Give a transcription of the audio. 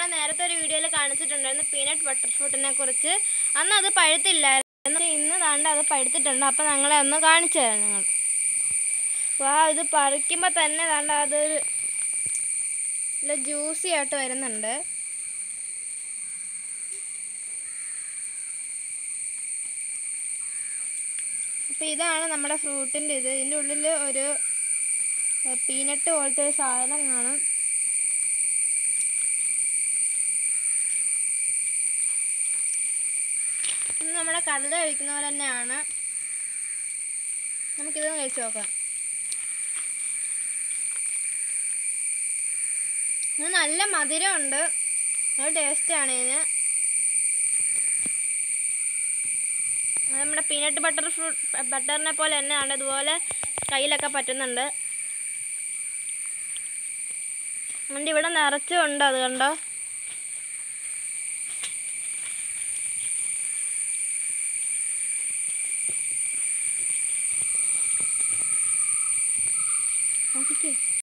നേരത്തെ ഒരു വീഡിയോയിൽ കാണിച്ചിട്ടുണ്ടായിരുന്നു പീനട്ട് ബട്ടർ ഫ്രൂട്ടിനെ കുറിച്ച് അന്ന് അത് പഴുത്തില്ലായിരുന്നു ഇന്ന് താണ്ട് അത് പഴുത്തിട്ടുണ്ട് അപ്പം ഞങ്ങളെ ഒന്ന് കാണിച്ചു തരാം നിങ്ങൾ വാ ഇത് പറിക്കുമ്പോൾ തന്നെ താണ്ട അതൊരു നല്ല ജ്യൂസി ആയിട്ട് വരുന്നുണ്ട് അപ്പോൾ ഇതാണ് നമ്മുടെ ഫ്രൂട്ടിൻ്റെ ഇത് ഇതിൻ്റെ ഉള്ളിൽ ഒരു പീനട്ട് പോലത്തെ ഒരു സാധനം കാണും ഇത് നമ്മുടെ കടല കഴിക്കുന്ന പോലെ തന്നെയാണ് നമുക്കിതൊന്ന് കഴിച്ചു നോക്കാം ഇത് നല്ല മധുരമുണ്ട് നല്ല ടേസ്റ്റാണ് ഇതിന് അത് നമ്മുടെ പീനട്ട് ബട്ടർ ഫ്രൂട്ട് ബട്ടറിനെ പോലെ തന്നെയാണ് ഇതുപോലെ കയ്യിലൊക്കെ പറ്റുന്നുണ്ട് അതുകൊണ്ട് ഇവിടെ നിറച്ചും ഉണ്ട് അത് കണ്ടോ നോക്കിക്കേ